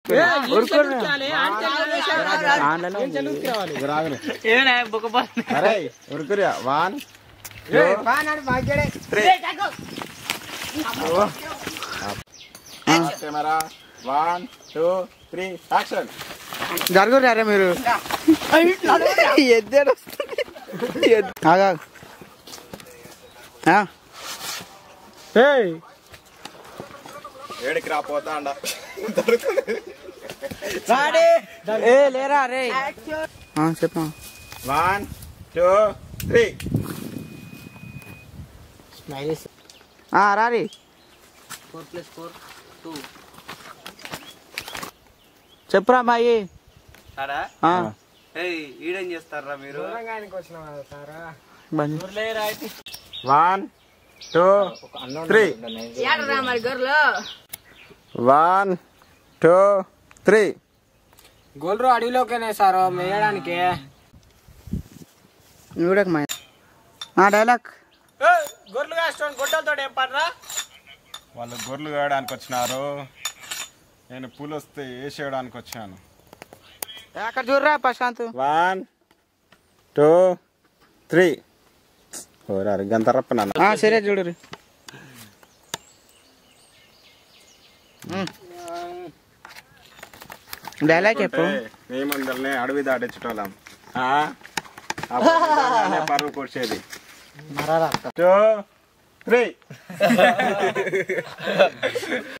ఊరుకుని ఊరుకుని online ఏమైనా బుక్కపోతుంది అరే ఉరుకురియా one two three camera one two three action జరుగురు అరే మీరు ఎద్దేడు ఆగా ఏడికి రాపోతా అండ ఏ లేరా రే చెప్పా వన్ టూ త్రీ రారి ఫోర్ ప్లస్ ఫోర్ టూ చెప్పురా మాయి ఆడా ఆ, ఏయ్ ఈడేం చేస్తారా మీరు బంద్ వన్ టూ త్రీ మరి గొర్రెలు వన్ టూ త్రీ గోల్రు అడవిలోకేనే సార్ మేయడానికి చూడక మా ఆ డైలాగ్ గొర్రెలు కాస్టోన్ గొడ్డలతో ఏం పడరా వాళ్ళు గొర్రెలు వేయడానికి వచ్చినారు నేను పూలు వస్తే వేసేయడానికి వచ్చాను అక్కడ చూడరా ప్రశాంత్ వన్ టూ త్రీ ఓరారు గంత రప్పనాను ఆ, సరే చూడరు డైలాగ్ చెప్పు నీ ముందరనే అడవి దాటించటోళ్ళం ఆ? అప్పుడు నిజంగానే పరువు కొట్టేది టూ త్రీ